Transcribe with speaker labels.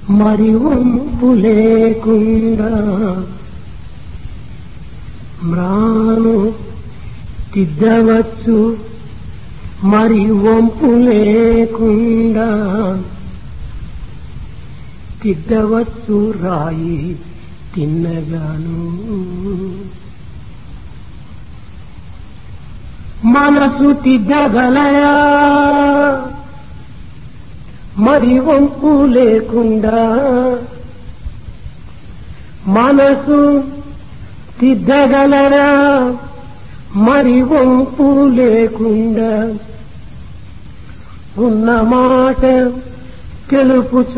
Speaker 1: మరి వంపు లేకుండా మ్రాను తిద్దవచ్చు మరి వంపు లేకుండా తిద్దవచ్చు రాయి తిన్నగాను మనసు తిద్దగలయా మరి వంపు లేకుండా మనసు తిద్దగలరా మరి వంపు లేకుండా ఉన్న మాట తెలుపుచు